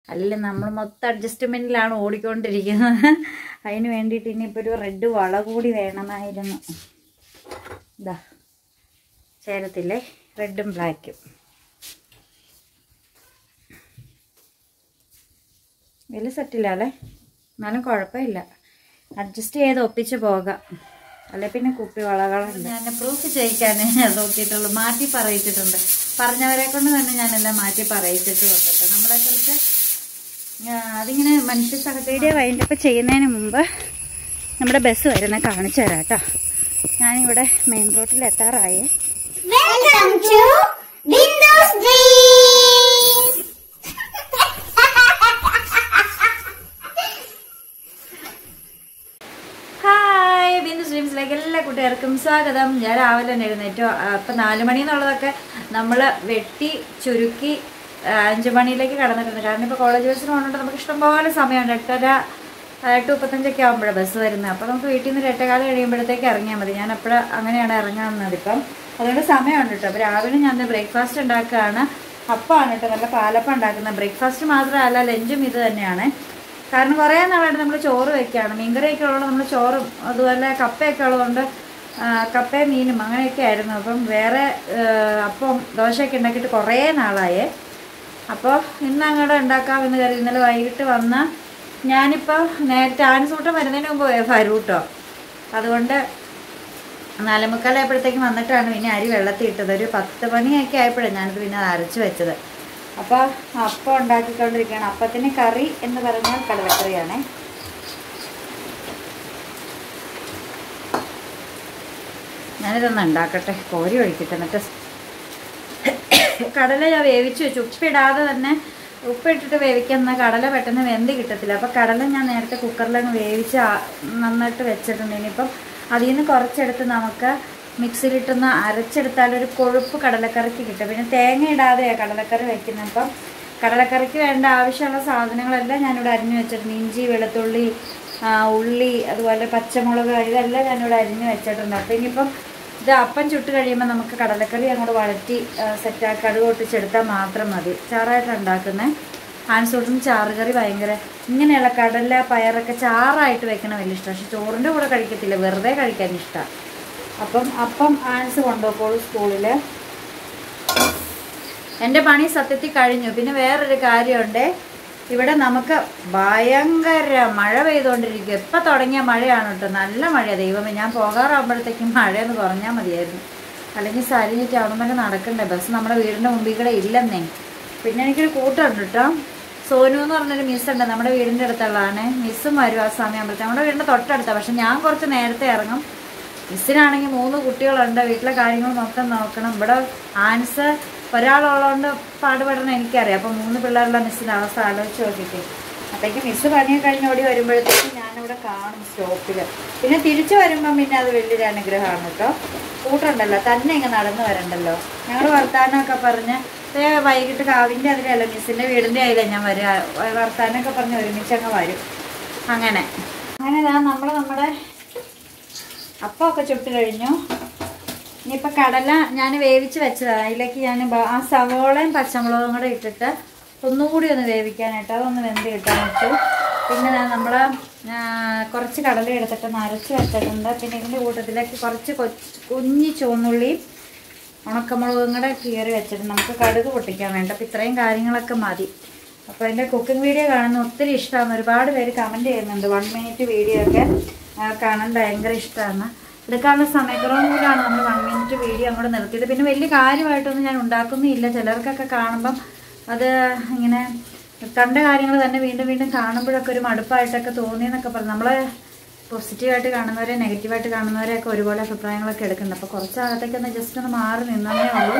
അല്ല നമ്മൾ മൊത്തം അഡ്ജസ്റ്റ്മെൻറ്റിലാണ് ഓടിക്കൊണ്ടിരിക്കുന്നത് അതിന് വേണ്ടിയിട്ട് ഇനിയിപ്പോൾ ഒരു റെഡ് വള കൂടി വേണമായിരുന്നു ഇതാ ചേരത്തില്ലേ റെഡും ബ്ലാക്കും വലിയ സെറ്റില്ലാല്ലേ എന്നാലും കുഴപ്പമില്ല അഡ്ജസ്റ്റ് ചെയ്ത് ഒപ്പിച്ച് പോകാം അല്ലെ പിന്നെ കുപ്പി വളകളുണ്ട് ഞാൻ പ്രൂഫ് ചെയ്യിക്കാനേ നോക്കിയിട്ടുള്ളൂ മാറ്റി പറയിച്ചിട്ടുണ്ട് പറഞ്ഞവരെ കൊണ്ട് തന്നെ ഞാനെല്ലാം മാറ്റി പറയിച്ചിട്ടുണ്ട് കേട്ടോ നമ്മളെക്കുറിച്ച് ആ, അതിങ്ങനെ മനുഷ്യ സഹചര്യ വൈൻഡപ്പ് ചെയ്യുന്നതിന് മുമ്പ് നമ്മുടെ ബസ് വരുന്ന കാണിച്ചു തരാം കേട്ടോ ഞാനിവിടെ മെയിൻ റോഡിൽ എത്താറായേ Welcome to Windows Dream. Hi Bindu സ്ട്രീംസിലേക്ക് എല്ലാ കൂട്ടുകാർക്കും സ്വാഗതം ഞാൻ രാവിലെ തന്നെ എഴുന്നേറ്റു അപ്പം നാല് മണി എന്നുള്ളതൊക്കെ നമ്മൾ വെട്ടി ചുരുക്കി ആ, അഞ്ച് മണിയിലേക്ക് കടന്നിട്ടുണ്ട് കാരണം ഇപ്പോൾ കോളേജ് ബസ്സിന് പോകുന്നുണ്ട് നമുക്ക് ഇഷ്ടംപോലെ സമയമുണ്ട് എട്ടര ആ, എട്ട് മുപ്പത്തഞ്ചൊക്കെ ആകുമ്പോഴാണ് ബസ് വരുന്നത് അപ്പോൾ നമുക്ക് വീട്ടിൽ നിന്ന് ഒരു എട്ടേകാലം കഴിയുമ്പോഴത്തേക്ക് ഇറങ്ങിയാൽ മതി ഞാൻ എപ്പോഴും അങ്ങനെയാണ് ഇറങ്ങാവുന്നത് ഇപ്പം അതുകൊണ്ട് സമയമുണ്ട് കേട്ടോ അപ്പോൾ രാവിലെ ഞാൻ ബ്രേക്ക്ഫാസ്റ്റ് ഉണ്ടാക്കുകയാണ് അപ്പമാണ് കേട്ടോ നല്ല പാലപ്പം ഉണ്ടാക്കുന്നത് ബ്രേക്ക്ഫാസ്റ്റ് മാത്രമല്ല ലഞ്ചും ഇത് തന്നെയാണ് കാരണം കുറേ നാളായിട്ട് നമ്മൾ ചോറ് വെക്കുകയാണ് മീൻകറിയൊക്കെ ഉള്ളത് നമ്മൾ ചോറും അതുപോലെ കപ്പയൊക്കെ ഉള്ളതുകൊണ്ട് ആ, കപ്പയും മീനും അങ്ങനെയൊക്കെ ആയിരുന്നു അപ്പം വേറെ ആ, അപ്പം ദോശയൊക്കെ ഉണ്ടാക്കിയിട്ട് കുറേ നാളായേ അപ്പോൾ ഇന്ന് അങ്ങോട്ട് ഉണ്ടാക്കാമെന്ന് കരുതി ഇന്നലെ വൈകിട്ട് വന്ന ഞാനിപ്പോൾ നേരത്തെ ആൻസൂട്ടം വരുന്നതിന് മുമ്പ് വരൂ കേട്ടോ അതുകൊണ്ട് നാലേമുക്കാലായപ്പോഴത്തേക്കും വന്നിട്ടാണ് പിന്നെ അരി വെള്ളത്തിൽ ഇട്ടത് ഒരു പത്ത് മണിയൊക്കെ ആയപ്പോഴാണ് ഞാനിത് പിന്നെ അത് അരച്ച് വെച്ചത് അപ്പോൾ അപ്പം ഉണ്ടാക്കിക്കൊണ്ടിരിക്കുകയാണ് അപ്പത്തിന് കറി എന്ന് പറഞ്ഞാൽ കടലക്കറിയാണേ ഞാനിതൊന്ന് ഉണ്ടാക്കട്ടെ കോരി ഒഴിക്കട്ടെ എന്നിട്ട് കടല ഞാൻ വേവിച്ച് വെച്ചു ഉപ്പിടാതെ തന്നെ ഉപ്പിട്ടിട്ട് വേവിക്കുന്ന കടല പെട്ടെന്ന് വെന്ത് കിട്ടത്തില്ല അപ്പോൾ കടല ഞാൻ നേരത്തെ കുക്കറിലങ്ങ് വേവിച്ച് ആ- നന്നായിട്ട് വെച്ചിട്ടുണ്ട് ഇനിയിപ്പം അതിൽ നിന്ന് കുറച്ചെടുത്ത് നമുക്ക് മിക്സിയിലിട്ടൊന്ന് അരച്ചെടുത്താൽ ഒരു കൊഴുപ്പ് കടലക്കറിക്ക് കിട്ടും പിന്നെ തേങ്ങ ഇടാതെയാണ് കടലക്കറി വെക്കുന്നത് അപ്പം കടലക്കറിക്ക് വേണ്ട ആവശ്യമുള്ള സാധനങ്ങളെല്ലാം ഞാനിവിടെ അരിഞ്ഞു വെച്ചിട്ടുണ്ട് ഇഞ്ചി വെളുത്തുള്ളി ആ, ഉള്ളി അതുപോലെ പച്ചമുളക് ഇതെല്ലാം ഞാനിവിടെ അരിഞ്ഞു വെച്ചിട്ടുണ്ട് അപ്പം ഇനിയിപ്പം ഇത് അപ്പം ചുട്ട് കഴിയുമ്പോൾ നമുക്ക് കടലക്കറി അങ്ങോട്ട് വഴറ്റി സെറ്റാക്കി കടുക് പൊട്ടിച്ചെടുത്താൽ മാത്രം മതി ചാറായിട്ട് ഉണ്ടാക്കുന്നത് ആൻസൂട്ടിന് ചാറുകറി ഭയങ്കര ഇങ്ങനെയുള്ള കടല പയറൊക്കെ ചാറായിട്ട് വെക്കണ വലിയ ഇഷ്ടം പക്ഷെ ചോറിൻ്റെ കൂടെ കഴിക്കത്തില്ല വെറുതെ കഴിക്കാൻ ഇഷ്ടമാണ് അപ്പം അപ്പം ആൻസ് കൊണ്ടുപോക്കോളൂ സ്കൂളിൽ എൻ്റെ പണി സത്യത്തിൽ കഴിഞ്ഞു പിന്നെ വേറൊരു കാര്യമുണ്ട് ഇവിടെ നമുക്ക് ഭയങ്കര മഴ പെയ്തുകൊണ്ടിരിക്കും എപ്പോൾ തുടങ്ങിയ മഴയാണ് കേട്ടോ നല്ല മഴയാണ് ദൈവമേ ഞാൻ പോകാറാകുമ്പോഴത്തേക്കും മഴയൊന്ന് കുറഞ്ഞാൽ മതിയായിരുന്നു അല്ലെങ്കിൽ സരിഞ്ഞിട്ട് അവിടെ വരെ നടക്കണ്ടേ ബസ് നമ്മുടെ വീടിൻ്റെ മുമ്പിൽ കൂടെ ഇല്ലെന്നേ പിന്നെ എനിക്കൊരു കൂട്ടമുണ്ട് കേട്ടോ സോനു എന്ന് പറഞ്ഞൊരു മിസ്സുണ്ട് നമ്മുടെ വീടിൻ്റെ അടുത്തുള്ളതാണ് മിസ്സും വരും ആ സമയമാകുമ്പോഴത്തേക്കും നമ്മുടെ വീടിൻ്റെ തൊട്ടടുത്താണ് പക്ഷെ ഞാൻ കുറച്ച് നേരത്തെ ഇറങ്ങും മിസ്സിനാണെങ്കിൽ മൂന്ന് കുട്ടികളുണ്ട് വീട്ടിലെ കാര്യങ്ങൾ മൊത്തം നോക്കണം ഇവിടെ ആൻസ് ഒരാളുള്ളതുകൊണ്ട് പാടുപെടണം എനിക്കറിയാം അപ്പോൾ മൂന്ന് പിള്ളേരുള്ള മിസ്സിൻ്റെ അവസ്ഥ ആലോചിച്ച് നോക്കിയിട്ട് അപ്പോഴേക്കും മിസ്സ് പണിയൊക്കെ കഴിഞ്ഞ് ഓടി വരുമ്പോഴത്തേക്കും ഞാനിവിടെ കാണും സ്റ്റോപ്പിൽ പിന്നെ തിരിച്ചു വരുമ്പം പിന്നെ അത് വലിയൊരു അനുഗ്രഹമാണ് കേട്ടോ കൂട്ടുണ്ടല്ലോ തന്നെ ഇങ്ങ് നടന്നു വരണ്ടല്ലോ ഞങ്ങൾ വർത്താനമൊക്കെ പറഞ്ഞ് ദേ വൈകിട്ട് കാവിൻ്റെ അതിലല്ല മിസ്സിൻ്റെ വീടിൻ്റെ അതിലെ ഞാൻ വരിക വർത്താനമൊക്കെ പറഞ്ഞ് ഒരുമിച്ച് അങ്ങ് വരും അങ്ങനെ അങ്ങനെ നമ്മൾ നമ്മുടെ അപ്പമൊക്കെ ചുട്ട് കഴിഞ്ഞു ഇനിയിപ്പോൾ കടല ഞാൻ വേവിച്ച് വെച്ചതാണ് അതിലേക്ക് ഞാൻ ബ- ആ സവോളയും പച്ചമുളകും കൂടെ ഇട്ടിട്ട് ഒന്നുകൂടി ഒന്ന് വേവിക്കാനായിട്ട് അതൊന്ന് വെന്ത് കിട്ടാനിട്ടു പിന്നെ നമ്മൾ കുറച്ച് കടല എടുത്തിട്ട് നരച്ച് വെച്ചിട്ടുണ്ട് പിന്നെ ഇതിൻ്റെ കൂട്ടത്തിലേക്ക് കുറച്ച് കൊച്ച് കുഞ്ഞി ചുവന്നുള്ളിയും ഉണക്കമുളകും കൂടെ കീറി വെച്ചിട്ട് നമുക്ക് കടുക് പൊട്ടിക്കാൻ വേണ്ട അപ്പോൾ ഇത്രയും കാര്യങ്ങളൊക്കെ മതി അപ്പോൾ എൻ്റെ കുക്കിംഗ് വീഡിയോ കാണുന്ന ഒത്തിരി ഇഷ്ടമാണ് ഒരുപാട് പേര് കമൻറ്റ് ചെയ്യുന്നുണ്ട് വൺ മിനിറ്റ് വീഡിയോ ഒക്കെ ആ, കാണാൻ ഭയങ്കര ഇഷ്ടമാണ് എടുക്കാനുള്ള സമയക്കുറവും കൂടാണ് നമ്മൾ വൺ മിനിറ്റ് വീഡിയോ അങ്ങോട്ട് നിർത്തിയത് പിന്നെ വലിയ കാര്യമായിട്ടൊന്നും ഞാൻ ഉണ്ടാക്കുന്നില്ല ചിലർക്കൊക്കെ കാണുമ്പം അത് ഇങ്ങനെ കണ്ട കാര്യങ്ങൾ തന്നെ വീണ്ടും വീണ്ടും കാണുമ്പോഴൊക്കെ ഒരു മടുപ്പായിട്ടൊക്കെ തോന്നിയെന്നൊക്കെ പറഞ്ഞു നമ്മൾ പോസിറ്റീവായിട്ട് കാണുന്നവരെ നെഗറ്റീവായിട്ട് കാണുന്നവരെയൊക്കെ ഒരുപോലെ അഭിപ്രായങ്ങളൊക്കെ എടുക്കുന്നുണ്ട് അപ്പോൾ കുറച്ച് ഭാഗത്തേക്ക് ഒന്ന് ജസ്റ്റ് ഒന്ന് മാറി നിന്നേ ഉള്ളൂ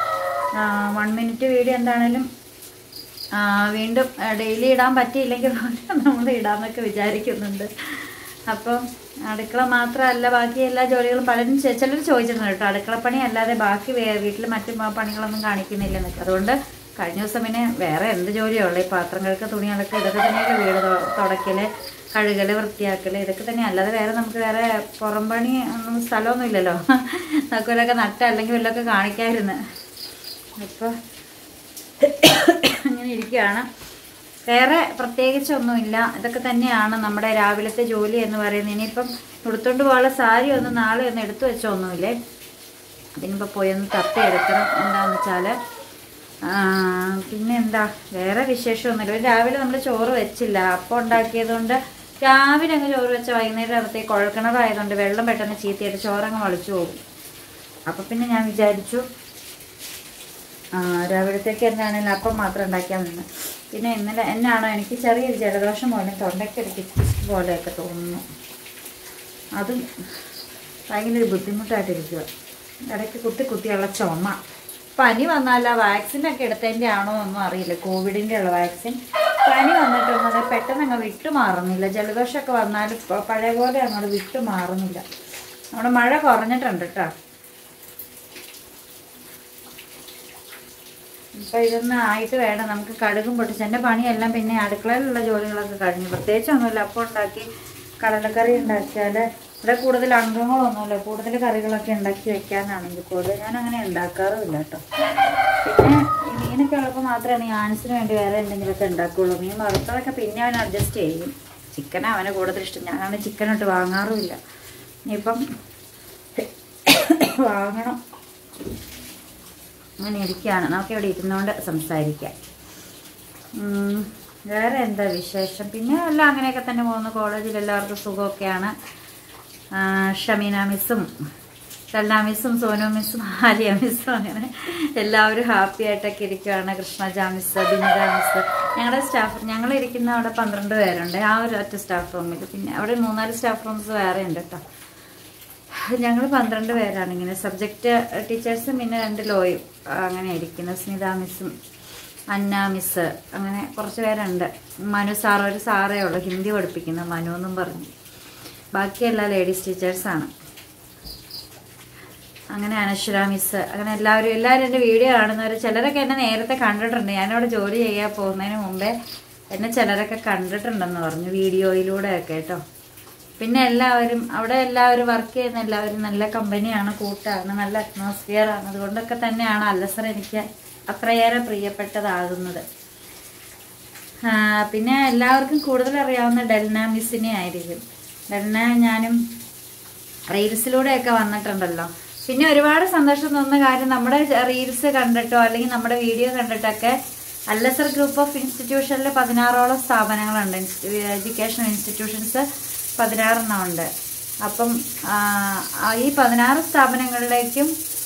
വൺ മിനിറ്റ് വീഡിയോ എന്താണേലും ആ, വീണ്ടും ഡെയിലി ഇടാൻ പറ്റിയില്ലെങ്കിൽ നമ്മൾ ഇടാമെന്നൊക്കെ വിചാരിക്കുന്നുണ്ട് അപ്പം അടുക്കള മാത്രമല്ല ബാക്കി എല്ലാ ജോലികളും പലരും ചെ- ചിലർ ചോദിച്ചിട്ടുണ്ട് കേട്ടോ അടുക്കളപ്പണി അല്ലാതെ ബാക്കി വീട്ടിൽ മറ്റു പ- പണികളൊന്നും കാണിക്കുന്നില്ലെന്നൊക്കെ അതുകൊണ്ട് കഴിഞ്ഞ ദിവസം പിന്നെ വേറെ എന്ത് ജോലിയുള്ളൂ ഈ പാത്രം കഴുക തുണി അലക്കുക ഇതൊക്കെ തന്നെയല്ലേ വീട് തൊ- തുടക്കല് കഴുകല് വൃത്തിയാക്കല് ഇതൊക്കെ തന്നെ അല്ലാതെ വേറെ നമുക്ക് വേറെ പുറം പണി ഒന്നും സ്ഥലമൊന്നും ഇല്ലല്ലോ നമുക്ക് വല്ലതൊക്കെ നട്ട അല്ലെങ്കിൽ വല്ലതൊക്കെ കാണിക്കാമായിരുന്നു അപ്പോൾ അങ്ങനെ ഇരിക്കുകയാണ് വേറെ പ്രത്യേകിച്ചൊന്നുമില്ല ഇതൊക്കെ തന്നെയാണ് നമ്മുടെ രാവിലത്തെ ജോലി എന്ന് പറയുന്നത് ഇനിയിപ്പം ഉടുത്തോണ്ട് പോകാനുള്ള സാരി ഒന്നും നാളെ ഒന്നും എടുത്തു വെച്ചൊന്നുമില്ലേ അതിനിപ്പോൾ പോയി ഒന്ന് തപ്പി എടുക്കണം എന്താണെന്ന് വെച്ചാൽ പിന്നെ എന്താ വേറെ വിശേഷമൊന്നുമില്ല ഒരു രാവിലെ നമ്മൾ ചോറ് വെച്ചില്ല അപ്പം ഉണ്ടാക്കിയതുകൊണ്ട് രാവിലെ അങ്ങ് ചോറ് വെച്ച വൈകുന്നേരം അകത്തേക്ക് കുഴൽക്കിണറായതുകൊണ്ട് വെള്ളം പെട്ടെന്ന് ചീത്തയായിട്ട് ചോറങ്ങ് വളിച്ചു പോകും അപ്പം പിന്നെ ഞാൻ വിചാരിച്ചു ആ, രാവിലത്തേക്ക് എന്താണെങ്കിലും അപ്പം മാത്രം ഉണ്ടാക്കിയാൽ നിന്ന് പിന്നെ ഇന്നലെ എന്നാണോ എനിക്ക് ചെറിയൊരു ജലദോഷം പോലെ തൊണ്ടയ്ക്ക് ഒരു കിച്ച് പോലെയൊക്കെ തോന്നുന്നു അതും ഭയങ്കര ഒരു ബുദ്ധിമുട്ടായിട്ടിരിക്കുക ഇടയ്ക്ക് കുത്തി കുത്തിയുള്ള ചുമ പനി വന്നാൽ ആ വാക്സിനൊക്കെ എടുത്തതിൻ്റെ ആണോ ഒന്നും അറിയില്ല കോവിഡിൻ്റെ ഉള്ള വാക്സിൻ പനി വന്നിട്ടൊന്നും അത് പെട്ടെന്ന് അങ്ങ് വിട്ടുമാറുന്നില്ല ജലദോഷമൊക്കെ വന്നാൽ പ- പഴയ പോലെ അങ്ങോട്ട് വിട്ടുമാറുന്നില്ല നമ്മുടെ മഴ കുറഞ്ഞിട്ടുണ്ട് കേട്ടോ ഇപ്പൊ ഇതൊന്നും ആയിട്ട് വേണം നമുക്ക് കടുകും പൊട്ടിച്ച് എൻ്റെ പണിയെല്ലാം പിന്നെ അടുക്കളയിലുള്ള ജോലികളൊക്കെ കഴിഞ്ഞു പ്രത്യേകിച്ചൊന്നുമില്ല അപ്പം ഉണ്ടാക്കി കടലക്കറി ഉണ്ടാക്കിയാൽ ഇവിടെ കൂടുതൽ അംഗങ്ങളൊന്നുമില്ല കൂടുതൽ കറികളൊക്കെ ഉണ്ടാക്കി വെക്കാനാണെങ്കിൽ കൂടുതൽ ഞാൻ അങ്ങനെ ഉണ്ടാക്കാറുമില്ല കേട്ടോ പിന്നെ ഈ മീനൊക്കെ ഉള്ളപ്പോൾ മാത്രമേ ഈ ആൻസിന് വേണ്ടി വേറെ എന്തെങ്കിലുമൊക്കെ ഉണ്ടാക്കുകയുള്ളൂ മീൻ വറുത്തതൊക്കെ പിന്നെ അവൻ അഡ്ജസ്റ്റ് ചെയ്യും ചിക്കൻ അവന് കൂടുതൽ ഇഷ്ടം ഞാനാണ് ചിക്കനൊട്ട് വാങ്ങാറുമില്ല ഇനിയിപ്പം വാങ്ങണം അങ്ങനെ ഇരിക്കുകയാണ് നമുക്ക് ഇവിടെ ഇരുന്നുകൊണ്ട് സംസാരിക്കാം ഉം, വേറെ എന്താ വിശേഷം പിന്നെ എല്ലാം അങ്ങനെയൊക്കെ തന്നെ പോകുന്നു കോളേജിൽ എല്ലാവർക്കും സുഖമൊക്കെയാണ് ആ, ഷമീന മിസ്സും സൽന മിസ്സും സോനു മിസ്സും ആലിയ മിസ്സും അങ്ങനെ എല്ലാവരും ഹാപ്പി ആയിട്ടൊക്കെ ഇരിക്കുകയാണ് കൃഷ്ണജ മിസ് ബിനിത മിസ് ഞങ്ങളുടെ സ്റ്റാഫ് ഞങ്ങൾ ഇരിക്കുന്ന അവിടെ പന്ത്രണ്ട് പേരുണ്ട് ആ ഒരു ഒറ്റ സ്റ്റാഫ് റൂമിൽ പിന്നെ അവിടെ മൂന്നാല് സ്റ്റാഫ് റൂംസ് വേറെ ഉണ്ട് കേട്ടോ ഞങ്ങൾ പന്ത്രണ്ട് പേരാണ് ഇങ്ങനെ സബ്ജക്റ്റ് ടീച്ചേഴ്സും പിന്നെ രണ്ട് ലോയും അങ്ങനെ ഇരിക്കുന്നത് സ്മിത മിസ്സും അന്ന മിസ് അങ്ങനെ കുറച്ച് പേരുണ്ട് മനു സാർ ഒരു സാറേ ഉള്ളൂ ഹിന്ദി പഠിപ്പിക്കുന്ന മനു എന്നും പറഞ്ഞു ബാക്കിയെല്ലാം ലേഡീസ് ടീച്ചേഴ്സാണ് അങ്ങനെ അനശ്വര മിസ് അങ്ങനെ എല്ലാവരും എല്ലാവരും എൻ്റെ വീഡിയോ കാണുന്നവർ ചിലരൊക്കെ എന്നെ നേരത്തെ കണ്ടിട്ടുണ്ട് ഞാനവിടെ ജോലി ചെയ്യാൻ പോകുന്നതിന് മുമ്പേ എന്നെ ചിലരൊക്കെ കണ്ടിട്ടുണ്ടെന്ന് പറഞ്ഞു വീഡിയോയിലൂടെ ഒക്കെ കേട്ടോ പിന്നെ എല്ലാവരും അവിടെ എല്ലാവരും വർക്ക് ചെയ്യുന്ന എല്ലാവരും നല്ല കമ്പനിയാണ് കൂട്ടാണ് നല്ല അറ്റ്മോസ്ഫിയർ ആണ് അതുകൊണ്ടൊക്കെ തന്നെയാണ് അല്ലസർ എനിക്ക് അത്രയേറെ പ്രിയപ്പെട്ടതാകുന്നത് ആ, പിന്നെ എല്ലാവർക്കും കൂടുതൽ അറിയാവുന്ന ഡെൽന മിസ്സിനെ ആയിരിക്കും ഡെൽന ഞാനും റീൽസിലൂടെയൊക്കെ വന്നിട്ടുണ്ടല്ലോ പിന്നെ ഒരുപാട് സന്തോഷം തോന്നുന്ന കാര്യം നമ്മുടെ റീൽസ് കണ്ടിട്ടോ അല്ലെങ്കിൽ നമ്മുടെ വീഡിയോ കണ്ടിട്ടൊക്കെ അല്ലസർ ഗ്രൂപ്പ് ഓഫ് ഇൻസ്റ്റിറ്റ്യൂഷനിൽ പതിനാറോളം സ്ഥാപനങ്ങളുണ്ട് എഡ്യൂക്കേഷൻ ഇൻസ്റ്റിറ്റ്യൂഷൻസ് പതിനാറെണ്ണം ഉണ്ട് അപ്പം ആ, ആ, ഈ പതിനാറ് സ്ഥാപനങ്ങളിലേക്കും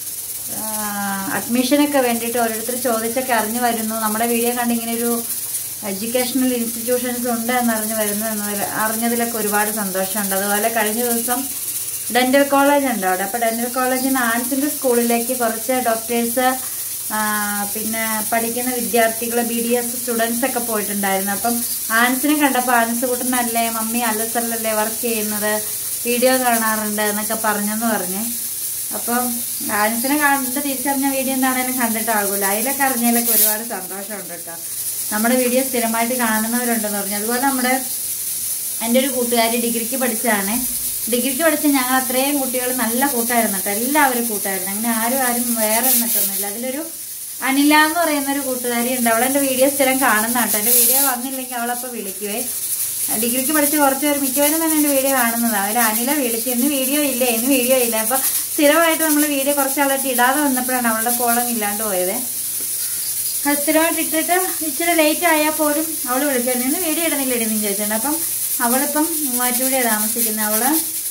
അഡ്മിഷനൊക്കെ വേണ്ടിയിട്ട് ഓരോരുത്തർ ചോദിച്ചൊക്കെ അറിഞ്ഞു വരുന്നു നമ്മുടെ വീഡിയോ കണ്ട് ഇങ്ങനെ ഒരു എഡ്യൂക്കേഷണൽ ഇൻസ്റ്റിറ്റ്യൂഷൻസ് ഉണ്ട് എന്നറിഞ്ഞു വരുന്നു എന്ന് അറിഞ്ഞതിലൊക്കെ ഒരുപാട് സന്തോഷമുണ്ട് അതുപോലെ കഴിഞ്ഞ ദിവസം ഡെന്റൽ കോളേജ് ഉണ്ട് അവിടെ അപ്പോൾ ഡെന്റൽ കോളേജിൽ നിന്ന് ആർട്സിൻ്റെ സ്കൂളിലേക്ക് കുറച്ച് ഡോക്ടേഴ്സ് പിന്നെ പഠിക്കുന്ന വിദ്യാർത്ഥികൾ ബി ഡി എസ് സ്റ്റുഡൻസ് ഒക്കെ പോയിട്ടുണ്ടായിരുന്നു അപ്പം ആൻസിനെ കണ്ടപ്പോൾ ആൻസ് കൂട്ടനല്ലേ മമ്മി അല്ലസറിലല്ലേ വർക്ക് ചെയ്യുന്നത് വീഡിയോ കാണാറുണ്ട് എന്നൊക്കെ പറഞ്ഞെന്ന് പറഞ്ഞ് അപ്പം ആൻസിനെ കണ്ട് തിരിച്ചറിഞ്ഞ വീഡിയോ എന്താണേലും കണ്ടിട്ടാകൂല അതിലൊക്കെ അറിഞ്ഞതിലൊക്കെ ഒരുപാട് സന്തോഷമുണ്ട് കേട്ടോ നമ്മുടെ വീഡിയോ സ്ഥിരമായിട്ട് കാണുന്നവരുണ്ടെന്ന് പറഞ്ഞു അതുപോലെ നമ്മുടെ എൻ്റെ ഒരു കൂട്ടുകാരി ഡിഗ്രിക്ക് പഠിച്ചതാണ് ഡിഗ്രിക്ക് പഠിച്ച ഞങ്ങൾ അത്രയും കുട്ടികൾ നല്ല കൂട്ടായിരുന്നു കേട്ടോ എല്ലാവരും കൂട്ടായിരുന്നു അങ്ങനെ ആരും ആരും വേറെ നിന്നിട്ടൊന്നുമില്ല അതിലൊരു അനില എന്ന് പറയുന്ന ഒരു കൂട്ടുകാരി ഉണ്ട് അവളെ എൻ്റെ വീഡിയോ സ്ഥിരം കാണുന്ന കേട്ടോ എൻ്റെ വീഡിയോ വന്നില്ലെങ്കിൽ അവളപ്പോൾ വിളിക്കുവേ ഡിഗ്രിക്ക് പഠിച്ച കുറച്ച് പേർ മിക്കവരും തന്നെ എൻ്റെ വീഡിയോ കാണുന്നതാണ് അവർ അനില വിളിച്ചു ഇന്ന് വീഡിയോ ഇല്ല ഇന്ന് വീഡിയോ ഇല്ല അപ്പോൾ സ്ഥിരമായിട്ട് നമ്മൾ വീഡിയോ കുറച്ചാളായിട്ട് ഇടാതെ വന്നപ്പോഴാണ് അവളുടെ കോളം ഇല്ലാണ്ട് പോയത് അത് സ്ഥിരമായിട്ട് ഇട്ടിട്ട് ഇച്ചിരി ലേറ്റ് ആയാൽ പോലും അവൾ വിളിച്ചായിരുന്നു ഇന്ന് വീഡിയോ ഇടുന്നില്ല ഇടുന്നു ചോദിച്ചിട്ടുണ്ട് അപ്പം അവളിപ്പം മൂവാറ്റൂടെയാണ് താമസിക്കുന്നത് അവള്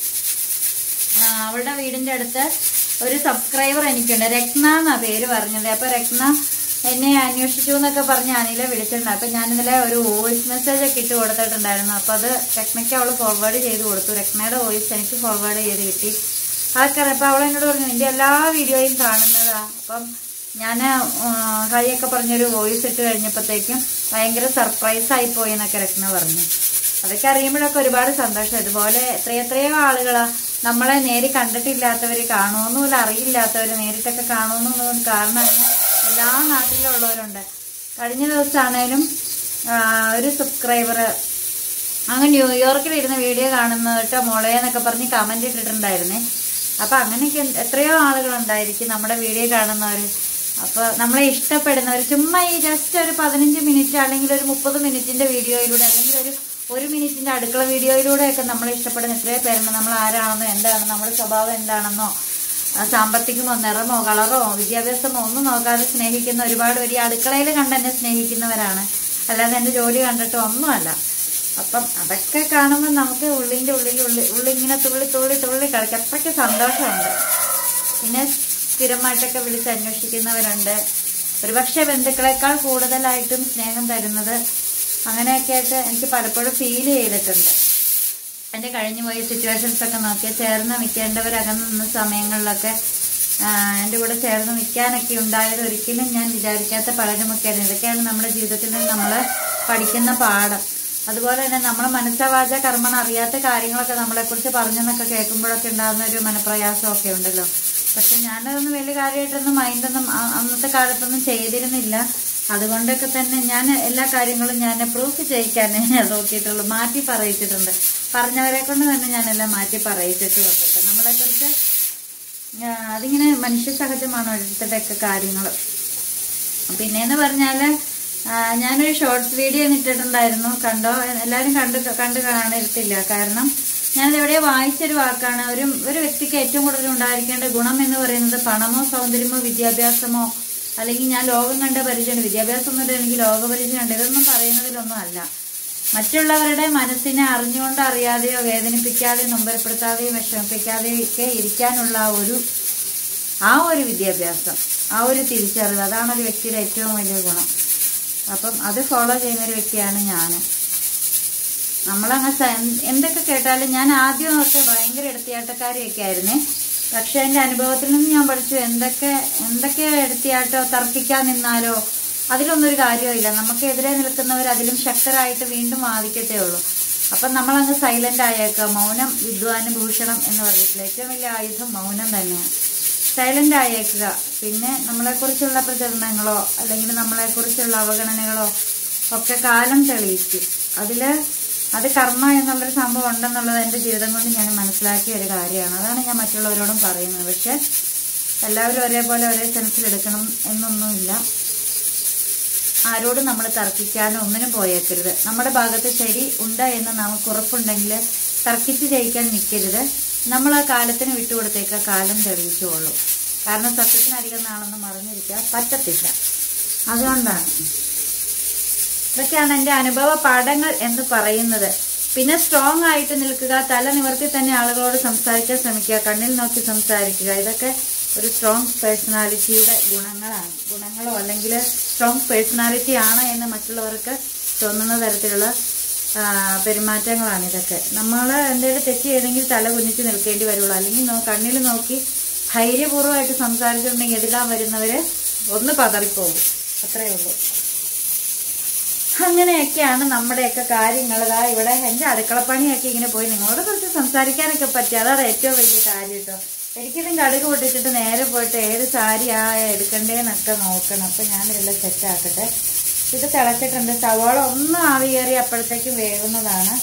ആ, അവളുടെ വീടിന്റെ അടുത്ത് ഒരു സബ്സ്ക്രൈബർ എനിക്കുണ്ട് രത്ന എന്നാ പേര് പറഞ്ഞത് അപ്പൊ രത്ന എന്നെ അന്വേഷിച്ചു എന്നൊക്കെ പറഞ്ഞ് അനില വിളിച്ചിട്ടുണ്ട് അപ്പൊ ഞാൻ ഇന്നലെ ഒരു വോയിസ് മെസ്സേജ് ഒക്കെ ഇട്ട് കൊടുത്തിട്ടുണ്ടായിരുന്നു അപ്പൊ അത് രത്നയ്ക്ക് അവള് ഫോർവേഡ് ചെയ്ത് കൊടുത്തു രത്നയുടെ വോയിസ് എനിക്ക് ഫോർവേഡ് ചെയ്ത് കിട്ടി അതൊക്കെ അപ്പൊ അവൾ എന്നോട് പറഞ്ഞു നിന്റെ എല്ലാ വീഡിയോയും കാണുന്നതാ അപ്പം ഞാൻ ഹൈ ഒക്കെ പറഞ്ഞൊരു വോയിസ് ഇട്ട് കഴിഞ്ഞപ്പോഴത്തേക്കും ഭയങ്കര സർപ്രൈസ് ആയി പോയി എന്നൊക്കെ രത്ന പറഞ്ഞു അതൊക്കെ അറിയുമ്പോഴൊക്കെ ഒരുപാട് സന്തോഷം ഇതുപോലെ എത്രയെത്രയോ ആളുകളാ നമ്മളെ നേരി കണ്ടിട്ടില്ലാത്തവർ കാണുമെന്നുമില്ല അറിയില്ലാത്തവർ നേരിട്ടൊക്കെ കാണുമെന്നൊന്നും കാരണം അങ്ങനെ എല്ലാ നാട്ടിലുള്ളവരുണ്ട് കഴിഞ്ഞ ദിവസമാണേലും ആ, ഒരു സബ്സ്ക്രൈബർ അങ്ങ് ന്യൂയോർക്കിൽ ഇരുന്ന് വീഡിയോ കാണുന്ന കേട്ടോ മോളെ എന്നൊക്കെ പറഞ്ഞ് കമന്റ് ഇട്ടിട്ടുണ്ടായിരുന്നേ അപ്പൊ അങ്ങനെയൊക്കെ എത്രയോ ആളുകളുണ്ടായിരിക്കും നമ്മുടെ വീഡിയോ കാണുന്നവർ അപ്പോൾ നമ്മളെ ഇഷ്ടപ്പെടുന്നവർ ചുമ്മാ ഈ ജസ്റ്റ് ഒരു പതിനഞ്ച് മിനിറ്റ് അല്ലെങ്കിൽ ഒരു മുപ്പത് മിനിറ്റിന്റെ വീഡിയോയിലൂടെ അല്ലെങ്കിൽ ഒരു ഒരു മിനിറ്റിന്റെ അടുക്കള വീഡിയോയിലൂടെയൊക്കെ നമ്മളെ ഇഷ്ടപ്പെടുന്ന എത്രയോ പേരുണ്ട് നമ്മൾ ആരാണെന്നോ എന്താണെന്നോ നമ്മുടെ സ്വഭാവം എന്താണെന്നോ ആ, സാമ്പത്തികമോ നിറമോ കളറോ വിദ്യാഭ്യാസമോ ഒന്നും നോക്കാതെ സ്നേഹിക്കുന്ന ഒരുപാട് പേര് ഈ അടുക്കളയിൽ കണ്ട് എന്നെ സ്നേഹിക്കുന്നവരാണ് അല്ലാതെ എൻ്റെ ജോലി കണ്ടിട്ടോ ഒന്നുമല്ല അപ്പം അതൊക്കെ കാണുമ്പോൾ നമുക്ക് ഉള്ളിൻ്റെ ഉള്ളിൽ ഉള്ളി ഉള്ളിങ്ങനെ തുള്ളി തുള്ളി തുള്ളി കളിക്കും അത്രയ്ക്ക് സന്തോഷമുണ്ട് പിന്നെ സ്ഥിരമായിട്ടൊക്കെ വിളിച്ച് അന്വേഷിക്കുന്നവരുണ്ട് ഒരുപക്ഷെ ബന്ധുക്കളെക്കാൾ കൂടുതലായിട്ടും സ്നേഹം തരുന്നത് അങ്ങനെയൊക്കെ ആയിട്ട് എനിക്ക് പലപ്പോഴും ഫീൽ ചെയ്തിട്ടുണ്ട് എൻ്റെ കഴിഞ്ഞു പോയ സിറ്റുവേഷൻസ് ഒക്കെ നോക്കിയാൽ ചേർന്ന് നിൽക്കേണ്ടവർ അകന്ന് നിന്ന സമയങ്ങളിലൊക്കെ ആ, എൻ്റെ കൂടെ ചേർന്ന് നിൽക്കാനൊക്കെ ഉണ്ടായത് ഒരിക്കലും ഞാൻ വിചാരിക്കാത്ത പലരുമൊക്കെ ആയിരുന്നു ഇതൊക്കെയാണ് നമ്മുടെ ജീവിതത്തിൽ നിന്ന് നമ്മൾ പഠിക്കുന്ന പാഠം അതുപോലെ തന്നെ നമ്മളെ മനസ്സവാച കർമ്മണം അറിയാത്ത കാര്യങ്ങളൊക്കെ നമ്മളെക്കുറിച്ച് പറഞ്ഞെന്നൊക്കെ കേൾക്കുമ്പോഴൊക്കെ ഉണ്ടാകുന്ന ഒരു മനപ്രയാസമൊക്കെ ഉണ്ടല്ലോ പക്ഷെ ഞാനതൊന്നും വലിയ കാര്യമായിട്ടൊന്നും മൈൻഡൊന്നും അ- അന്നത്തെ കാലത്തൊന്നും ചെയ്തിരുന്നില്ല അതുകൊണ്ടൊക്കെ തന്നെ ഞാൻ എല്ലാ കാര്യങ്ങളും ഞാൻ പ്രൂഫ് ചെയ്യിക്കാനേ നോക്കിയിട്ടുള്ളൂ മാറ്റി പറയിച്ചിട്ടുണ്ട് പറഞ്ഞവരെ കൊണ്ട് തന്നെ ഞാനെല്ലാം മാറ്റി പറയിച്ചിട്ടുമുണ്ട് നമ്മളെക്കുറിച്ച് ആ, അതിങ്ങനെ മനുഷ്യ സഹജമാണ് ഓരോരുത്തരുടെയൊക്കെ കാര്യങ്ങൾ പിന്നെന്ന് പറഞ്ഞാല് ആ, ഞാനൊരു ഷോർട്സ് വീഡിയോ ഇട്ടിട്ടുണ്ടായിരുന്നു കണ്ടോ എല്ലാവരും കണ്ട് കണ്ട് കാണരുത്തില്ല കാരണം ഞാനത് എവിടെയോ വായിച്ചൊരു വാക്കാണ് ഒരു ഒരു വ്യക്തിക്ക് ഏറ്റവും കൂടുതൽ ഉണ്ടായിരിക്കേണ്ട ഗുണം എന്ന് പറയുന്നത് പണമോ സൗന്ദര്യമോ വിദ്യാഭ്യാസമോ അല്ലെങ്കിൽ ഞാൻ ലോകം കണ്ട പരിചയമുണ്ട് വിദ്യാഭ്യാസം ഒന്നുമില്ല എനിക്ക് ലോകപരിചയമുണ്ട് ഇതൊന്നും പറയുന്നതിലൊന്നും അല്ല മറ്റുള്ളവരുടെ മനസ്സിനെ അറിഞ്ഞുകൊണ്ട് അറിയാതെയോ വേദനിപ്പിക്കാതെയോ നൊമ്പരപ്പെടുത്താതെയോ വിഷമിപ്പിക്കാതെയോ ഒക്കെ ഇരിക്കാനുള്ള ആ ഒരു ആ ഒരു വിദ്യാഭ്യാസം ആ ഒരു തിരിച്ചറിവ് അതാണ് ഒരു വ്യക്തിയുടെ ഏറ്റവും വലിയ ഗുണം അപ്പം അത് ഫോളോ ചെയ്യുന്ന ഒരു വ്യക്തിയാണ് ഞാൻ നമ്മളങ്ങ് സ- എന്തൊക്കെ കേട്ടാലും ഞാൻ ആദ്യമൊക്കെ ഭയങ്കര എടുത്തിയാട്ടക്കാരിയൊക്കെ ആയിരുന്നേ പക്ഷെ എൻ്റെ അനുഭവത്തിൽ നിന്ന് ഞാൻ പഠിച്ചു എന്തൊക്കെ എന്തൊക്കെ എടുത്തിയാട്ടോ തർക്കിക്കാൻ നിന്നാലോ അതിലൊന്നും ഒരു കാര്യമില്ല നമുക്കെതിരെ നിൽക്കുന്നവർ അതിലും ശക്തരായിട്ട് വീണ്ടും വാദിക്കത്തേ ഉള്ളൂ അപ്പം നമ്മളങ്ങ് സൈലന്റ് ആയേക്കുക മൗനം വിദ്വാന് ഭൂഷണം എന്ന് പറയത്തില്ല ഏറ്റവും വലിയ ആയുധം മൗനം തന്നെയാണ് സൈലന്റ് ആയേക്കുക പിന്നെ നമ്മളെക്കുറിച്ചുള്ള പ്രചരണങ്ങളോ അല്ലെങ്കിൽ നമ്മളെക്കുറിച്ചുള്ള അവഗണനകളോ ഒക്കെ കാലം തെളിയിക്കും അതില് അത് കർമ്മ എന്നുള്ളൊരു സംഭവം ഉണ്ടെന്നുള്ളത് എൻ്റെ ജീവിതം കൊണ്ട് ഞാൻ മനസ്സിലാക്കിയ ഒരു കാര്യമാണ് അതാണ് ഞാൻ മറ്റുള്ളവരോടും പറയുന്നത് പക്ഷെ എല്ലാവരും ഒരേപോലെ ഒരേ സെൻസിലെടുക്കണം എന്നൊന്നുമില്ല ആരോടും നമ്മൾ തർക്കിക്കാനോ ഒന്നിനും പോയേക്കരുത് നമ്മുടെ ഭാഗത്ത് ശരി ഉണ്ട് എന്ന് നമുക്ക് ഉറപ്പുണ്ടെങ്കിൽ തർക്കിച്ച് ജയിക്കാൻ നിൽക്കരുത് നമ്മൾ ആ കാലത്തിന് വിട്ടുകൊടുത്തേക്ക കാലം തെളിയിച്ചുകൊള്ളൂ കാരണം സത്യത്തിന് അധികം നാളൊന്നും മറിഞ്ഞിരിക്കാൻ പറ്റത്തില്ല അതുകൊണ്ടാണ് ഇതൊക്കെയാണ് എൻ്റെ അനുഭവ പാഠങ്ങൾ എന്ന് പറയുന്നത് പിന്നെ സ്ട്രോങ് ആയിട്ട് നിൽക്കുക തല നിവർത്തി തന്നെ ആളുകളോട് സംസാരിക്കാൻ ശ്രമിക്കുക കണ്ണിൽ നോക്കി സംസാരിക്കുക ഇതൊക്കെ ഒരു സ്ട്രോങ് പേഴ്സണാലിറ്റിയുടെ ഗുണങ്ങളാണ് ഗുണങ്ങളോ അല്ലെങ്കിൽ സ്ട്രോങ് പേഴ്സണാലിറ്റി ആണ് എന്ന് മറ്റുള്ളവർക്ക് തോന്നുന്ന തരത്തിലുള്ള ആ, പെരുമാറ്റങ്ങളാണ് ഇതൊക്കെ നമ്മൾ എന്തെങ്കിലും തെറ്റ് ചെയ്തെങ്കിൽ തല കുനിച്ച് നിൽക്കേണ്ടി വരുള്ളൂ അല്ലെങ്കിൽ നോ- കണ്ണിൽ നോക്കി ധൈര്യപൂർവ്വമായിട്ട് സംസാരിച്ചിട്ടുണ്ടെങ്കിൽ എതിരാൻ വരുന്നവര് ഒന്ന് പതറിപ്പോകും അത്രയേ ഉള്ളൂ അങ്ങനെയൊക്കെയാണ് നമ്മുടെയൊക്കെ കാര്യങ്ങൾ ഇതാ ഇവിടെ എൻ്റെ അടുക്കളപ്പണിയൊക്കെ ഇങ്ങനെ പോയി നിങ്ങളോട് കുറച്ച് സംസാരിക്കാനൊക്കെ പറ്റി അതാണ് ഏറ്റവും വലിയ കാര്യം കേട്ടോ എനിക്കിതും കടുക് പൊട്ടിച്ചിട്ട് നേരെ പോയിട്ട് ഏത് സാരി ആ എടുക്കണ്ടേന്നൊക്കെ നോക്കണം അപ്പം ഞാനിതെല്ലാം സെറ്റാക്കട്ടെ ഇത് തിളച്ചിട്ടുണ്ട് സവാള ഒന്ന് ആവി കയറി അപ്പോഴത്തേക്കും വേകുന്നതാണ്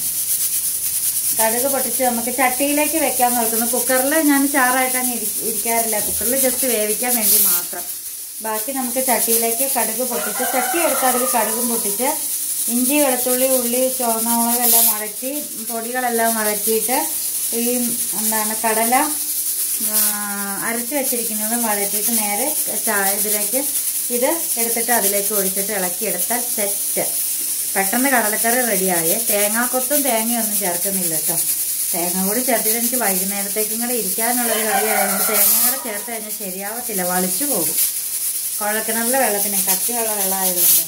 കടുക് പൊട്ടിച്ച് നമുക്ക് ചട്ടിയിലേക്ക് വെക്കാൻ നോക്കുന്നു കുക്കറിൽ ഞാൻ ചാറായിട്ട് അങ്ങ് ഇരി- ഇരിക്കാറില്ല കുക്കറിൽ ജസ്റ്റ് വേവിക്കാൻ വേണ്ടി മാത്രം ബാക്കി നമുക്ക് ചട്ടിയിലേക്ക് കടുക് പൊട്ടിച്ച് ചട്ടി എടുത്ത് അതിൽ കടുകും പൊട്ടിച്ച് ഇഞ്ചി വെളുത്തുള്ളി ഉള്ളി ചുവന്നമുളക് എല്ലാം വഴറ്റി പൊടികളെല്ലാം വഴറ്റിയിട്ട് ഈ എന്താണ് കടല ആ, അരച്ച് വെച്ചിരിക്കുന്നതും വഴറ്റിയിട്ട് നേരെ ചായ ഇതിലേക്ക് ഇത് എടുത്തിട്ട് അതിലേക്ക് ഒഴിച്ചിട്ട് ഇളക്കിയെടുത്താൽ സെറ്റ് പെട്ടെന്ന് കടലക്കറി റെഡിയായേ തേങ്ങാക്കൊത്തും തേങ്ങയൊന്നും ചേർക്കുന്നില്ല കേട്ടോ തേങ്ങ കൂടി ചേർത്തിട്ട് എനിക്ക് വൈകുന്നേരത്തേക്കും കൂടെ ഇരിക്കാനുള്ളൊരു കറിയായതുകൊണ്ട് തേങ്ങ കൂടെ ചേർത്ത് കഴിഞ്ഞാൽ ശരിയാവത്തില്ല വളിച്ചു പോകും കുഴൽക്കിണറിലെ വെള്ളത്തിന് കട്ടിയുള്ള വെള്ളമായതുകൊണ്ട്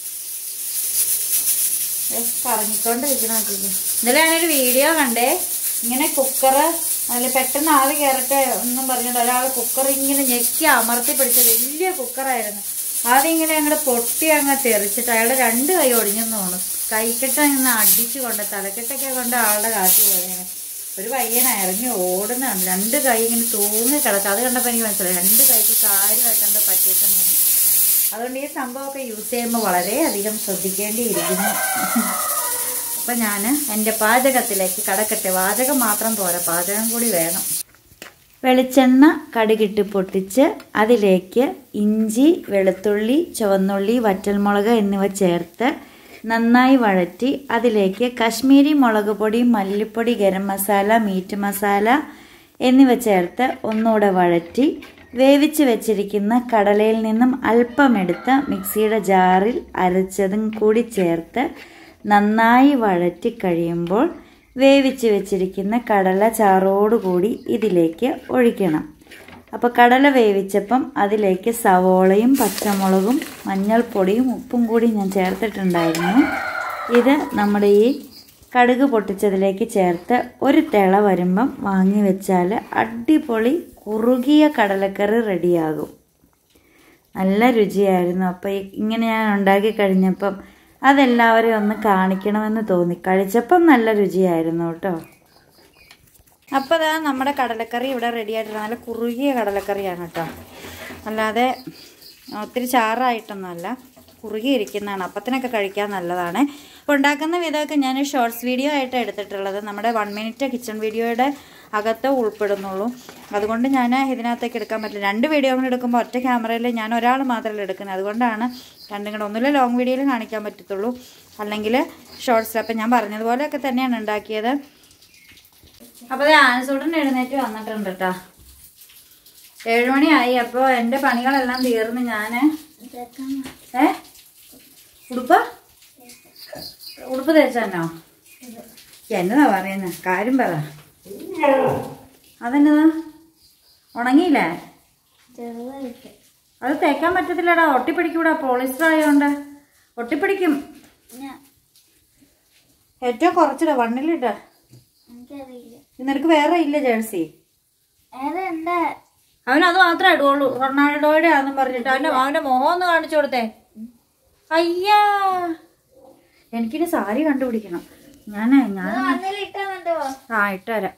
പറഞ്ഞിക്കൊണ്ടിരിക്കണം ഇന്നലെ ഞാനൊരു വീഡിയോ കണ്ടേ ഇങ്ങനെ കുക്കറ് അതിൽ പെട്ടെന്ന് ആവി കയറട്ടെ എന്നും പറഞ്ഞിട്ട് ഒരാൾ കുക്കർ ഇങ്ങനെ ഞെക്കി അമർത്തി പിടിച്ച വലിയ കുക്കറായിരുന്നു ആദ്യം ഇങ്ങനെ അങ്ങോട്ട് പൊട്ടി അങ്ങ് തെറിച്ചിട്ട് അയാളുടെ രണ്ട് കൈ ഒടിഞ്ഞെന്ന് തോന്നുന്നു കൈക്കെട്ട ഇങ്ങനെ അടിച്ചു കൊണ്ട് തലക്കെട്ടൊക്കെ കൊണ്ട് ആളുടെ കാറ്റ് പോയേനെ ഒരു പയ്യൻ ഇറങ്ങി ഓടുന്നുണ്ട് രണ്ട് കൈ ഇങ്ങനെ തൂങ്ങി കിടക്കുക അത് കണ്ടപ്പോൾ എനിക്ക് മനസ്സിലായി രണ്ട് കൈക്ക് കാര്യമായിട്ട് എന്താ പറ്റിയിട്ടുണ്ടെന്ന് അതുകൊണ്ട് ഈ സംഭവമൊക്കെ യൂസ് ചെയ്യുമ്പോൾ വളരെയധികം ശ്രദ്ധിക്കേണ്ടിയിരിക്കുന്നു അപ്പം ഞാൻ എൻ്റെ പാചകത്തിലേക്ക് കടക്കട്ടെ പാചകം മാത്രം പോരാ പാചകം കൂടി വേണം വെളിച്ചെണ്ണ കടുകിട്ട് പൊട്ടിച്ച് അതിലേക്ക് ഇഞ്ചി വെളുത്തുള്ളി ചുവന്നുള്ളി വറ്റൽമുളക് എന്നിവ ചേർത്ത് നന്നായി വഴറ്റി അതിലേക്ക് കശ്മീരി മുളക് പൊടി മല്ലിപ്പൊടി ഗരം മസാല മീറ്റ് മസാല എന്നിവ ചേർത്ത് ഒന്നുകൂടെ വഴറ്റി വേവിച്ച് വെച്ചിരിക്കുന്ന കടലയിൽ നിന്നും അല്പമെടുത്ത് മിക്സിയുടെ ജാറിൽ അരച്ചതും കൂടി ചേർത്ത് നന്നായി വഴറ്റി കഴിയുമ്പോൾ വേവിച്ച് വെച്ചിരിക്കുന്ന കടല ചാറോടുകൂടി ഇതിലേക്ക് ഒഴിക്കണം അപ്പോൾ കടല വേവിച്ചപ്പം അതിലേക്ക് സവോളയും പച്ചമുളകും മഞ്ഞൾപ്പൊടിയും ഉപ്പും കൂടി ഞാൻ ചേർത്തിട്ടുണ്ടായിരുന്നു ഇത് നമ്മുടെ ഈ കടുക് പൊട്ടിച്ചതിലേക്ക് ചേർത്ത് ഒരു തിള വരുമ്പം വാങ്ങി വെച്ചാൽ അടിപൊളി കുറുകിയ കടലക്കറി റെഡിയാകും നല്ല രുചിയായിരുന്നു അപ്പോൾ ഇങ്ങനെ ഞാൻ ഉണ്ടാക്കി കഴിഞ്ഞപ്പം അതെല്ലാവരെയും ഒന്ന് കാണിക്കണമെന്ന് തോന്നി കഴിച്ചപ്പം നല്ല രുചിയായിരുന്നു കേട്ടോ അപ്പോൾ അതാ നമ്മുടെ കടലക്കറി ഇവിടെ റെഡി ആയിട്ടുണ്ട് നല്ല കുറുകിയ കടലക്കറിയാണ് കേട്ടോ അല്ലാതെ ഒത്തിരി ചാറായിട്ടൊന്നുമല്ല കുറുകിയിരിക്കുന്നതാണ് അപ്പത്തിനൊക്കെ കഴിക്കാൻ നല്ലതാണ് അപ്പോൾ ഉണ്ടാക്കുന്ന വിധമൊക്കെ ഞാൻ ഷോർട്സ് വീഡിയോ ആയിട്ട് എടുത്തിട്ടുള്ളത് നമ്മുടെ വൺ മിനിറ്റ് കിച്ചൺ വീഡിയോയുടെ അകത്ത് ഉൾപ്പെടുന്നുള്ളൂ അതുകൊണ്ട് ഞാൻ ഇതിനകത്തേക്ക് എടുക്കാൻ പറ്റില്ല രണ്ട് വീഡിയോ കൂടെ എടുക്കുമ്പോൾ ഒറ്റ ക്യാമറയിൽ ഞാൻ ഒരാൾ മാത്രമല്ല എടുക്കുന്നത് അതുകൊണ്ടാണ് രണ്ടും കൂടെ ഒന്നുമില്ല ലോങ് വീഡിയോയിൽ കാണിക്കാൻ പറ്റത്തുള്ളൂ അല്ലെങ്കിൽ ഷോർട്സിൽ അപ്പം ഞാൻ പറഞ്ഞതുപോലെയൊക്കെ തന്നെയാണ് ഉണ്ടാക്കിയത് അപ്പോൾ അത് ആനസൂടൻ എഴുന്നേറ്റ് വന്നിട്ടുണ്ട് കേട്ടോ ഏഴുമണിയായി അപ്പോൾ എൻ്റെ പണികളെല്ലാം തീർന്ന് ഞാൻ ഏ ഉടുപ്പ് ഉടുപ്പ് തേച്ചോ എന്നതാ പറയുന്നത് കാര്യം പറ അതെന്നതാ ഉണങ്ങിയില്ലേ ചെറുതായിട്ട് അത് തേക്കാൻ പറ്റത്തില്ലടാ ഒട്ടിപ്പിടിക്കൂടാ പോളിസ്റ്റർ ആയതുകൊണ്ട് ഒട്ടിപ്പിടിക്കും ഞാൻ ഏറ്റവും കുറച്ചിടാ വണ്ണിലിട്ടാ എനിക്കറിയില്ല നിനക്ക് വേറെ ഇല്ല ജേഴ്സി വേറെ എന്താ അവൻ അത് മാത്രമേ ഇടുള്ളൂ റൊണാൾഡോയുടെ ആണെന്നും പറഞ്ഞിട്ട് അവന്റെ അവന്റെ മുഖം ഒന്ന് കാണിച്ചു കൊടുത്തേ അയ്യാ എനിക്കിനി സാരി കണ്ടുപിടിക്കണം ഞാനേ ഞാൻ മണ്ണിലിട്ടാ മതിയോ ആ ഇട്ടുതരാം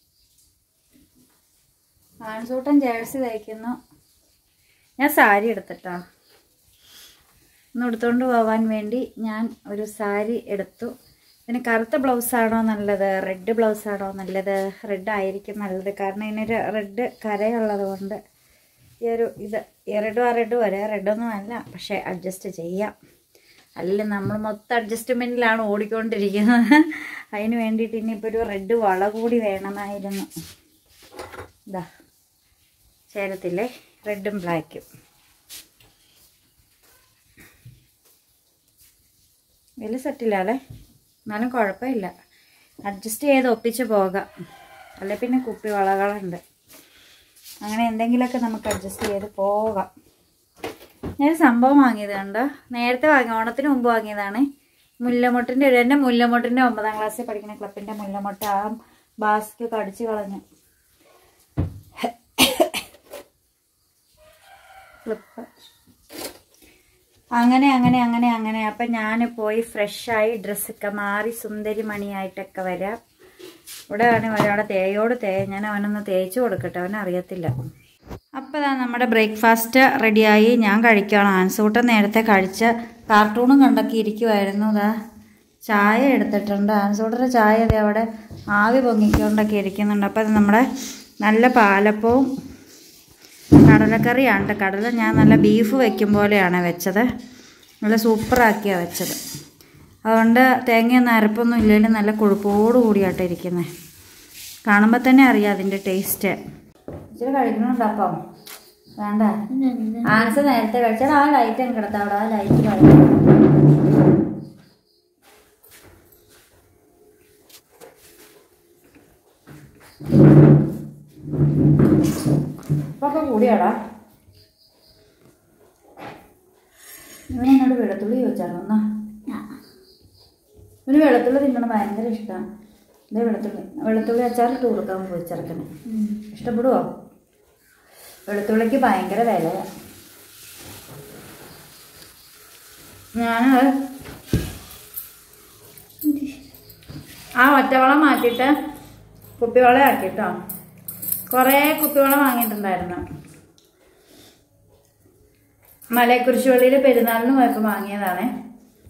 ആൺസൂട്ടൻ ജേഴ്സി തയ്ക്കുന്നു ഞാൻ സാരി എടുത്തിട്ടാ ഒന്ന് എടുത്തുകൊണ്ട് പോവാൻ വേണ്ടി ഞാൻ ഒരു സാരി എടുത്തു പിന്നെ കറുത്ത ബ്ലൗസാണോ നല്ലത് റെഡ് ബ്ലൗസാണോ നല്ലത് റെഡ് ആയിരിക്കും നല്ലത് കാരണം ഇതിനൊരു റെഡ് കരയുള്ളത് കൊണ്ട് ഈ ഒരു ഇത് ഈ റെഡും ആ റെഡും ഒരേ റെഡൊന്നും അല്ല പക്ഷേ അഡ്ജസ്റ്റ് ചെയ്യാം അല്ല നമ്മൾ മൊത്തം അഡ്ജസ്റ്റ്മെൻറ്റിലാണ് ഓടിക്കൊണ്ടിരിക്കുന്നത് അതിന് വേണ്ടിയിട്ട് ഇനിയിപ്പോൾ ഒരു റെഡ് വള കൂടി വേണമായിരുന്നു ഇതാ ചേരത്തില്ലേ റെഡും ബ്ലാക്കും വലിയ സെറ്റില്ലാല്ലേ എന്നാലും കുഴപ്പമില്ല അഡ്ജസ്റ്റ് ചെയ്ത് ഒപ്പിച്ച് പോകാം അല്ലെ പിന്നെ കുപ്പി വളകളുണ്ട് അങ്ങനെ എന്തെങ്കിലുമൊക്കെ നമുക്ക് അഡ്ജസ്റ്റ് ചെയ്ത് പോകാം ഞാനൊരു സംഭവം വാങ്ങിയത് കണ്ടോ നേരത്തെ വാങ്ങി ഓണത്തിന് മുമ്പ് വാങ്ങിയതാണ് മുല്ലമൊട്ടിൻ്റെ ഒരു എൻ്റെ മുല്ലമൊട്ടിൻ്റെ ഒമ്പതാം ക്ലാസ്സിൽ പഠിക്കുന്ന ക്ലബിൻ്റെ മുല്ലമൊട്ട് ആ ബാസ്ക്ക് കടിച്ചു കളഞ്ഞു ക്ലിപ്പ് അങ്ങനെ അങ്ങനെ അങ്ങനെ അങ്ങനെ അപ്പം ഞാൻ പോയി ഫ്രഷായി ഡ്രസ്സൊക്കെ മാറി സുന്ദരി മണിയായിട്ടൊക്കെ വരാം ഇവിടെ വേണേൽ ഒരാളെ തേയോട് തേ ഞാൻ അവനൊന്ന് തേച്ച് കൊടുക്കട്ടെ അവനറിയത്തില്ല അപ്പോൾ ഇതാ നമ്മുടെ ബ്രേക്ക്ഫാസ്റ്റ് റെഡിയായി ഞാൻ കഴിക്കുകയാണ് ആൻസൂട്ടൻ നേരത്തെ കഴിച്ച് കാർട്ടൂണും കണ്ടൊക്കെ ഇരിക്കുമായിരുന്നു ഇതാ ചായ എടുത്തിട്ടുണ്ട് ആൻസൂട്ടൻ്റെ ചായ അതെ അവിടെ ആവി പൊങ്ങിക്കൊണ്ടൊക്കെ ഇരിക്കുന്നുണ്ട് അപ്പോൾ ഇത് നമ്മുടെ നല്ല പാലപ്പവും കടലക്കറിയാണ് ട്ടോ. കടല ഞാൻ നല്ല ബീഫ് വെക്കും പോലെയാണ് വെച്ചത് നല്ല സൂപ്പറാക്കിയാണ് വെച്ചത് അതുകൊണ്ട് തേങ്ങയൊന്നും അരപ്പൊന്നും ഇല്ലെങ്കിലും നല്ല കൊഴുപ്പോട് കൂടിയാട്ടോ ഇരിക്കുന്നത് കാണുമ്പോൾ തന്നെ അറിയാം അതിൻ്റെ ടേസ്റ്റ് ഇച്ചിരി കഴിക്കണുണ്ടോ അപ്പം വേണ്ട ആൻസ് നേരത്തെ കഴിച്ചാൽ ആ ലൈറ്റ് അങ്ങ് കിടത്താം അവിടെ ആ ലൈറ്റ് കഴിക്കും ഇപ്പൊക്കെ കൂടിയാടാ ഇവനെ എന്നോട് വെളുത്തുള്ളി ചോദിച്ചായിരുന്നു എന്നാ ഇവന് വെളുത്തുള്ളി തിന്നണം ഭയങ്കര ഇഷ്ടമാണ് ഇതേ വെളുത്തുള്ളി വെളുത്തുള്ളി അച്ചാറിട്ട് കൊടുക്കാൻ പോയി ചെറുക്കന് ഇഷ്ടപ്പെടുവോ വെളുത്തുള്ളിക്ക് ഭയങ്കര വിലയാണ് ഞാനത് ആ ഒറ്റവളം മാറ്റിയിട്ട് കുപ്പിവള ആക്കിട്ടോ കുറേ കുപ്പിവളം വാങ്ങിയിട്ടുണ്ടായിരുന്നു മലയക്കുരിശുപള്ളിയിൽ പെരുന്നാളിന് പോയപ്പോൾ വാങ്ങിയതാണ്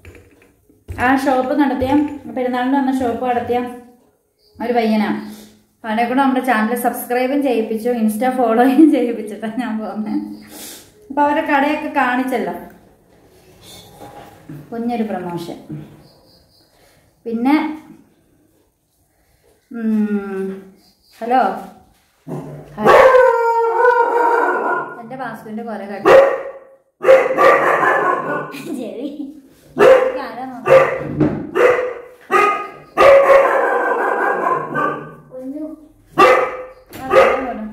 ആ ഷോപ്പ് നടത്തിയ പെരുന്നാളിന് വന്ന ഷോപ്പ് നടത്തിയ ഒരു പയ്യനാ അവനെ കൂടെ നമ്മുടെ ചാനൽ സബ്സ്ക്രൈബും ചെയ്യിപ്പിച്ചു ഇൻസ്റ്റ ഫോളോയും ചെയ്യിപ്പിച്ചിട്ടാണ് ഞാൻ പോകുന്നത് അപ്പൊ അവരെ കടയൊക്കെ കാണിച്ചല്ലോ കുഞ്ഞൊരു പ്രമോഷൻ പിന്നെ ഉം, ഹലോ ഹായ്. എന്റെ പാസ്പോർട്ടിന്റെ കുറെ കേട്ടോ ചെവി ഇതൊക്കെ ആരാ നോക്കുന്നത്? ഒരു ആ, വേഗം പോണം.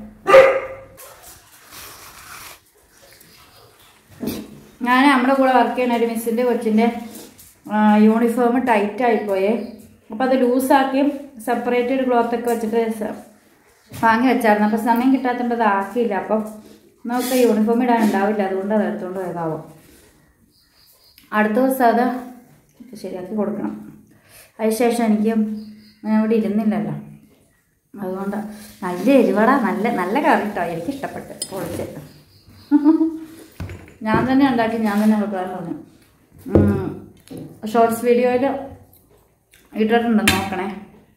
ഞാൻ നമ്മുടെ കൂടെ വർക്ക് ചെയ്യുന്ന ഒരു മിസ്സിൻ്റെ കൊച്ചിൻ്റെ യൂണിഫോം ടൈറ്റ് ആയിപ്പോയേ അപ്പോൾ അത് ലൂസാക്കി സെപ്പറേറ്റ് ഒരു ക്ലോത്ത് ഒക്കെ വെച്ചിട്ട് സ- വാങ്ങി വെച്ചായിരുന്നു അപ്പോൾ സമയം കിട്ടാത്തതുകൊണ്ട് അത് ആക്കിയില്ല അപ്പം നമുക്ക് യൂണിഫോം ഇടാൻ ഉണ്ടാവില്ല അതുകൊണ്ട് അത് എടുത്തുകൊണ്ട് പോയതാവും അടുത്ത ദിവസം അത് ശരിയാക്കി കൊടുക്കണം അതിനുശേഷം എനിക്ക് ഞാൻ ഇവിടെ ഇരുന്നില്ലല്ലോ അതുകൊണ്ട് നല്ല എരിവട നല്ല നല്ല കറി കേട്ടോ എനിക്ക് ഇഷ്ടപ്പെട്ട് പൊളിച്ച് ഞാൻ തന്നെ ഉണ്ടാക്കി ഞാൻ തന്നെ കൊടുക്കാൻ തോന്നി ഷോർട്സ് വീഡിയോയിൽ ഇട്ടിട്ടുണ്ട് നോക്കണേ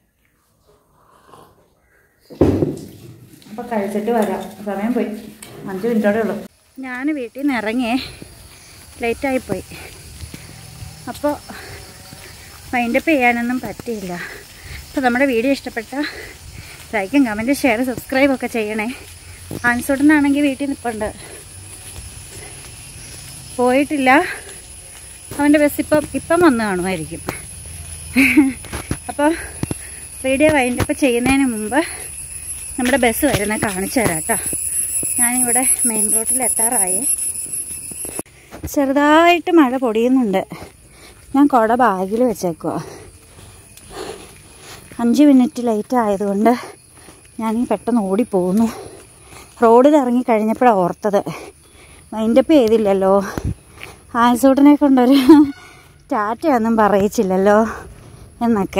അപ്പോൾ കഴിച്ചിട്ട് വരാം സമയം പോയി അഞ്ച് മിനിറ്റോടെ ഉള്ളൂ ഞാൻ വീട്ടിൽ നിന്ന് ഇറങ്ങിയേ ലേറ്റായിപ്പോയി അപ്പോൾ മൈൻഡപ്പ് ചെയ്യാനൊന്നും പറ്റിയില്ല അപ്പോൾ നമ്മുടെ വീഡിയോ ഇഷ്ടപ്പെട്ട ലൈക്കും കമൻറ്റ് ഷെയർ സബ്സ്ക്രൈബ് ഒക്കെ ചെയ്യണേ ആൻസോട്ടനാണെങ്കിൽ വീട്ടിൽ നിൽപ്പുണ്ട് പോയിട്ടില്ല അവൻ്റെ ബസ് ഇപ്പം ഇപ്പം വന്ന് കാണുമായിരിക്കും അപ്പോൾ വീഡിയോ വൈൻഡപ്പ് ചെയ്യുന്നതിന് മുമ്പ് നമ്മുടെ ബസ് വരുന്ന കാണിച്ചു തരാം കേട്ടോ ഞാനിവിടെ മെയിൻ റോഡിൽ എത്താറായി ചെറുതായിട്ട് മഴ പൊടിയുന്നുണ്ട് ഞാൻ കുട ബാഗിൽ വെച്ചേക്കുക അഞ്ച് മിനിറ്റ് ലേറ്റ് ആയതുകൊണ്ട് ഞാൻ ഈ പെട്ടെന്ന് ഓടിപ്പോകുന്നു റോഡിൽ ഇറങ്ങി കഴിഞ്ഞപ്പോഴാണ് ഓർത്തത് മൈൻഡപ്പ് ചെയ്തില്ലല്ലോ ആൻസൂട്ടിനെ കൊണ്ടൊരു ടാറ്റയൊന്നും പറയിച്ചില്ലല്ലോ എന്നൊക്കെ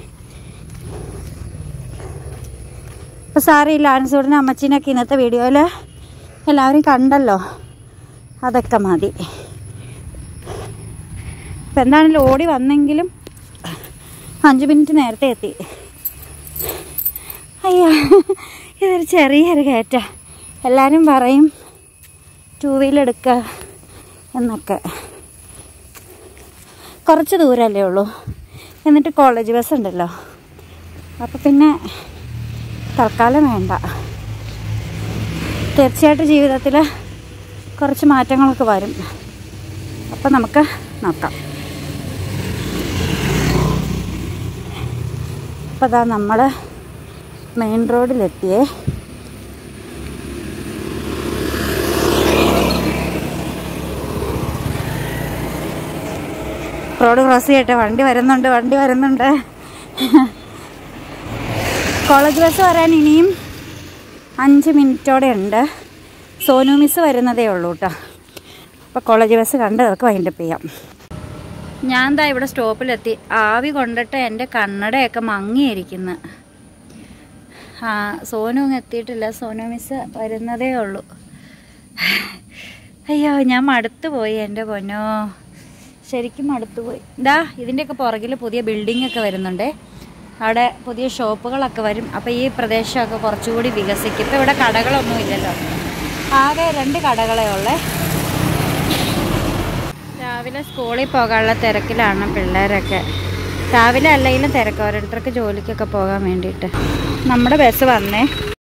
ഇപ്പം സാറിയില്ല ആൻസൂട്ടിനെ അമ്മച്ചീനൊക്കെ ഇന്നത്തെ വീഡിയോയിൽ എല്ലാവരും കണ്ടല്ലോ അതൊക്കെ മതി ഇപ്പം എന്താണെങ്കിലും ഓടി വന്നെങ്കിലും അഞ്ച് മിനിറ്റ് നേരത്തെ എത്തി അയ്യോ ഇതൊരു ചെറിയൊരു കയറ്റ എല്ലാവരും പറയും ടൂ വീലർ എടുക്കുക എന്നൊക്കെ കുറച്ച് ദൂരമല്ലേ ഉള്ളൂ എന്നിട്ട് കോളേജ് ബസ് ഉണ്ടല്ലോ അപ്പോൾ പിന്നെ തൽക്കാലം വേണ്ട തീർച്ചയായിട്ടും ജീവിതത്തിൽ കുറച്ച് മാറ്റങ്ങളൊക്കെ വരും അപ്പം നമുക്ക് നോക്കാം അപ്പോൾ അതാ നമ്മൾ മെയിൻ റോഡിലെത്തിയേ റോഡ് ക്രോസ് ചെയ്യട്ടെ വണ്ടി വരുന്നുണ്ട് വണ്ടി വരുന്നുണ്ട് കോളേജ് ബസ് വരാൻ ഇനിയും അഞ്ച് മിനിറ്റോടെ ഉണ്ട് സോനു മിസ് വരുന്നതേ ഉള്ളൂ കേട്ടോ അപ്പോൾ കോളേജ് ബസ് കണ്ട് അതൊക്കെ വൈൻഡപ്പ് ചെയ്യാം ഞാൻ ദാ ഇവിടെ സ്റ്റോപ്പിലെത്തി ആവി കൊണ്ടിട്ട് എൻ്റെ കണ്ണടയൊക്കെ മങ്ങിയിരിക്കുന്നു ആ സോനു അങ്ങ് എത്തിയിട്ടില്ല സോനു മിസ് വരുന്നതേ ഉള്ളൂ അയ്യോ ഞാൻ മടുത്തു പോയി എൻ്റെ പൊന്നോ ശരിക്കും മടുത്തു പോയി ഇതാ ഇതിൻ്റെയൊക്കെ പുറകിൽ പുതിയ ബിൽഡിംഗ് ഒക്കെ വരുന്നുണ്ടേ അവിടെ പുതിയ ഷോപ്പുകളൊക്കെ വരും അപ്പോൾ ഈ പ്രദേശമൊക്കെ കുറച്ചുകൂടി വികസിക്കും ഇപ്പോൾ ഇവിടെ കടകളൊന്നും ഇല്ലല്ലോ ആകെ രണ്ട് കടകളേ ഉള്ളേ രാവിലെ സ്കൂളിൽ പോകാനുള്ള തിരക്കിലാണ് പിള്ളേരൊക്കെ രാവിലെ അല്ലെങ്കിലും തിരക്ക് ഓരോരുത്തർക്ക് ജോലിക്കൊക്കെ പോകാൻ വേണ്ടിയിട്ട് നമ്മുടെ ബസ് വന്നേ